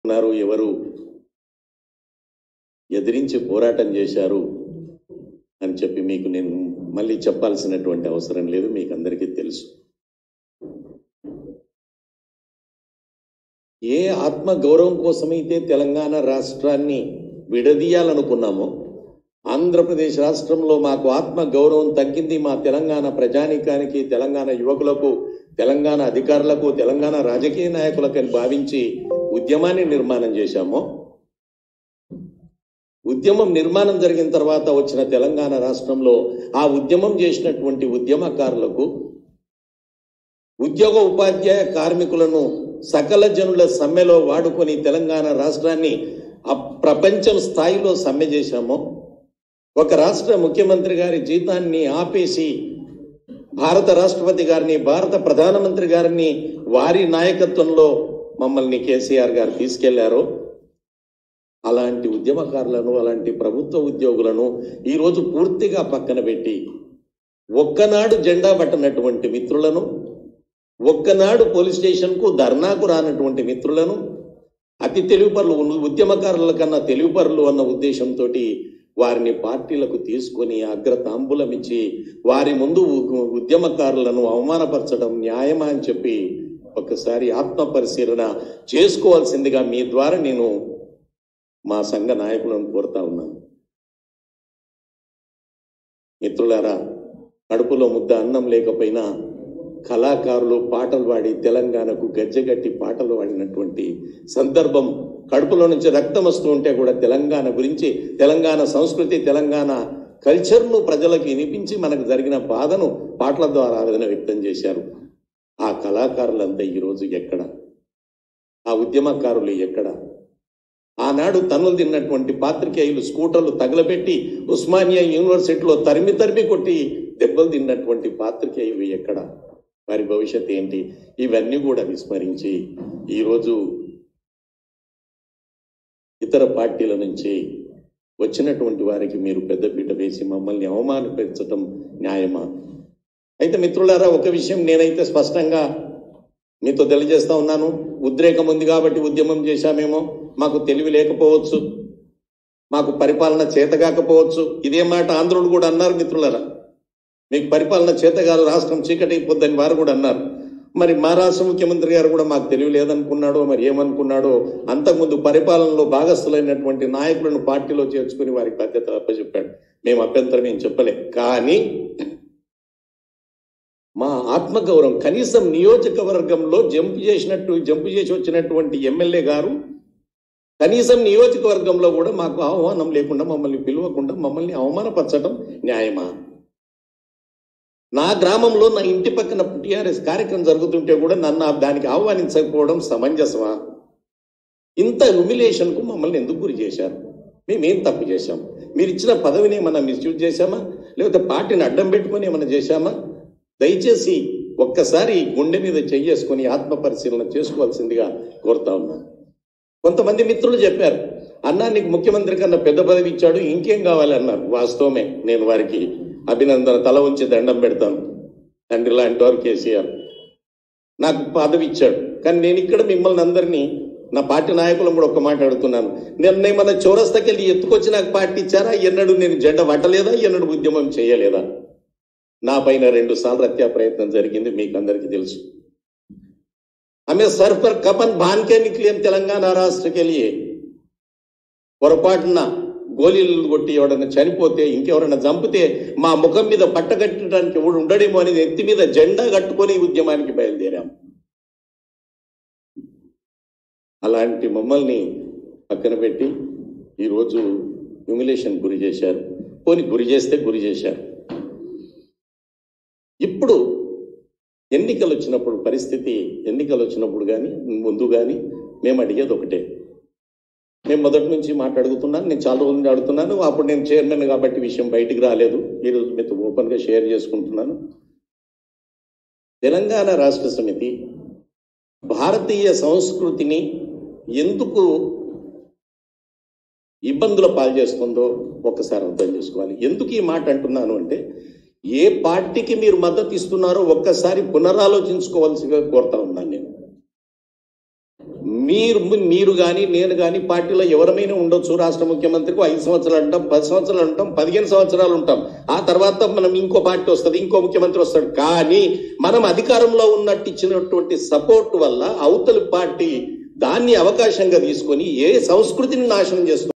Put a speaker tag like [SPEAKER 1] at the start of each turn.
[SPEAKER 1] ఉన్నారు ఎవరు ఎదిరించి పోరాటం చేశారు అని చెప్పి మీకు నేను మళ్ళీ చెప్పాల్సినటువంటి అవసరం లేదు మీకు అందరికీ తెలుసు ఏ ఆత్మ గౌరవం కోసమైతే తెలంగాణ రాష్ట్రాన్ని విడదీయాలనుకున్నామో ఆంధ్రప్రదేశ్ రాష్ట్రంలో మాకు ఆత్మ గౌరవం తగ్గింది మా తెలంగాణ ప్రజానికానికి తెలంగాణ యువకులకు తెలంగాణ అధికారులకు తెలంగాణ రాజకీయ నాయకులకని భావించి ఉద్యమాన్ని నిర్మాణం చేశామో ఉద్యమం నిర్మాణం జరిగిన తర్వాత వచ్చిన తెలంగాణ రాష్ట్రంలో ఆ ఉద్యమం చేసినటువంటి ఉద్యమకారులకు ఉద్యోగ ఉపాధ్యాయ కార్మికులను సకల జనుల సమ్మెలో వాడుకొని తెలంగాణ రాష్ట్రాన్ని ఆ ప్రపంచం స్థాయిలో సమ్మె చేశామో ఒక రాష్ట్ర ముఖ్యమంత్రి గారి జీతాన్ని ఆపేసి భారత రాష్ట్రపతి గారిని భారత ప్రధానమంత్రి గారిని వారి నాయకత్వంలో మమ్మల్ని కేసీఆర్ గారు తీసుకెళ్లారో అలాంటి ఉద్యమకారులను అలాంటి ప్రభుత్వ ఉద్యోగులను ఈరోజు పూర్తిగా పక్కన పెట్టి ఒక్కనాడు జెండా పట్టనటువంటి మిత్రులను ఒక్కనాడు పోలీస్ స్టేషన్కు ధర్నాకు రానటువంటి మిత్రులను అతి తెలివిపరులు ఉద్యమకారుల కన్నా తెలివిపరులు అన్న ఉద్దేశంతో వారిని పార్టీలకు తీసుకొని అగ్రతాంబూలం ఇచ్చి వారి ముందు ఉ- ఉద్యమకారులను అవమానపరచడం న్యాయమా అని చెప్పి ఒకసారి ఆత్మ పరిశీలన చేసుకోవాల్సిందిగా మీ ద్వారా నేను మా సంఘ నాయకులను కోరుతా ఉన్నాను మిత్రులారా కడుపులో ముద్ద అన్నం లేకపోయినా కళాకారులు పాటలు పాడి తెలంగాణకు గజ్జగట్టి పాటలు పాడినటువంటి సందర్భం కడుపులో నుంచి రక్తం వస్తూ ఉంటే కూడా తెలంగాణ గురించి తెలంగాణ సంస్కృతి తెలంగాణ కల్చర్ను ప్రజలకు వినిపించి మనకు జరిగిన బాధను పాటల ద్వారా ఆవేదన వ్యక్తం చేశారు ఆ కళాకారులంతా ఈరోజు ఎక్కడ ఆ ఉద్యమకారులు ఎక్కడ ఆనాడు తన్నులు తిన్నటువంటి పాత్రికేయులు స్కూటర్లు తగలబెట్టి ఉస్మానియా యూనివర్సిటీలో తరిమి తరిమి కొట్టి దెబ్బలు తిన్నటువంటి పాత్రికేయులు ఎక్కడ వారి భవిష్యత్ ఏంటి ఇవన్నీ కూడా విస్మరించి ఈరోజు ఇతర పార్టీల నుంచి వచ్చినటువంటి వారికి మీరు పెద్దపీట వేసి మమ్మల్ని అవమానపరచటం న్యాయమా అయితే మిత్రులారా ఒక విషయం నేనైతే స్పష్టంగా మీతో తెలియజేస్తా ఉన్నాను ఉద్రేకం ఉంది కాబట్టి ఉద్యమం చేశామేమో మాకు తెలివి లేకపోవచ్చు మాకు పరిపాలన చేతగాకపోవచ్చు ఇదే మాట ఆంధ్రులు కూడా అన్నారు మిత్రులారా మీకు పరిపాలన చేత కాదు రాష్ట్రం చీకటైపోద్దని వారు కూడా అన్నారు మరి మా రాష్ట్ర ముఖ్యమంత్రి గారు కూడా మాకు తెలివి లేదనుకున్నాడో మరి ఏమనుకున్నాడో అంతకుముందు పరిపాలనలో భాగస్థులైనటువంటి నాయకులను పార్టీలో చేర్చుకుని వారికి బాధ్యత అప్పచెప్పాడు మేము అభ్యంతరం ఏం చెప్పలే కానీ మా ఆత్మగౌరవం కనీసం నియోజకవర్గంలో జంప్ చేసినట్టు జంప్ చేసి వచ్చినటువంటి ఎమ్మెల్యే గారు కనీసం నియోజకవర్గంలో కూడా మాకు ఆహ్వానం లేకుండా మమ్మల్ని పిలవకుండా మమ్మల్ని అవమానపరచడం న్యాయమా నా గ్రామంలో నా ఇంటి పక్కన టిఆర్ఎస్ కార్యక్రమం జరుగుతుంటే కూడా నన్ను ఆ- దానికి ఆహ్వానించకపోవడం సమంజసమా ఇంత హ్యూమిలేషన్ కు మమ్మల్ని ఎందుకు గురి చేశారు మేమేం తప్పు చేశాం మీరు ఇచ్చిన పదవిని ఏమన్నా మిస్యూజ్ చేశామా లేకపోతే పార్టీని అడ్డం పెట్టుకొని ఏమన్నా చేశామా దయచేసి ఒక్కసారి గుండె మీద చెయ్యేసుకొని ఆత్మ పరిశీలన చేసుకోవాల్సిందిగా కోరుతా ఉన్నాను కొంతమంది మిత్రులు చెప్పారు అన్నా నీకు ముఖ్యమంత్రి కన్నా పెద్ద పదవి ఇచ్చాడు ఇంకేం కావాలి అన్నారు వాస్తవమే నేను వారికి అభినందన తల ఉంచి దండం పెడతాను తండ్రి లాంటి వారు కేసీఆర్ నాకు పదవి ఇచ్చాడు కానీ నేను ఇక్కడ మిమ్మల్ని అందరినీ నా పార్టీ నాయకులను కూడా ఒక్క మాట అడుగుతున్నాను నేను ఏమన్నా చౌరస్తకెళ్ళి ఎత్తుకొచ్చి నాకు పార్టీ ఇచ్చారా ఎన్నడూ నేను జెండా పట్టలేదా ఎన్నడూ ఉద్యమం చేయలేదా నా పైన రెండు సార్లు హత్యా ప్రయత్నం జరిగింది మీకు అందరికీ తెలుసు हमें सर पर कपन बांध के निकले हम तेलंगाना राष्ट्र के लिए పొరపాటున గోళీలు కొట్టి ఎవడన్నా చనిపోతే ఇంకెవరన్నా చంపితే మా ముఖం మీద పట్ట కట్టడానికి ఎవడు ఉండడేమో అని ఎత్తి మీద జెండా కట్టుకొని ఈ ఉద్యమానికి బయలుదేరాం అలాంటి మమ్మల్ని పక్కన పెట్టి ఈరోజు హ్యూమిలేషన్ గురి చేశారు పోని గురి చేస్తే గురి చేశారు ఇప్పుడు ఎన్నికలు వచ్చినప్పుడు పరిస్థితి ఎన్నికలు వచ్చినప్పుడు కానీ ముందు కానీ మేము అడిగేది ఒకటే నేను మొదటి నుంచి మాట అడుగుతున్నాను నేను చాలా రోజుల నుంచి అడుగుతున్నాను అప్పుడు నేను చైర్మన్ కాబట్టి విషయం బయటికి రాలేదు ఈరోజు మీతో ఓపెన్గా షేర్ చేసుకుంటున్నాను తెలంగాణ రాష్ట్ర సమితి భారతీయ సంస్కృతిని ఎందుకు ఇబ్బందుల పాలు చేస్తుందో ఒక్కసారి అర్థం చేసుకోవాలి ఎందుకు ఈ మాట అంటున్నాను అంటే ఏ పార్టీకి మీరు మద్దతు ఇస్తున్నారో ఒక్కసారి పునరాలోచించుకోవాల్సిగా కోరుతా ఉన్నాను నేను మీరు మీరు కానీ నేను కానీ పార్టీలో ఎవరమైనా ఉండొచ్చు రాష్ట్ర ముఖ్యమంత్రికి ఐదు సంవత్సరాలు ఉంటాం పది సంవత్సరాలు ఉంటాం పదిహేను సంవత్సరాలు ఉంటాం ఆ తర్వాత మనం ఇంకో పార్టీ వస్తుంది ఇంకో ముఖ్యమంత్రి వస్తాడు కానీ మనం అధికారంలో ఉన్నట్టు ఇచ్చినటువంటి సపోర్ట్ వల్ల అవతలి పార్టీ దాన్ని అవకాశంగా తీసుకొని ఏ సంస్కృతిని నాశనం చేస్తుంది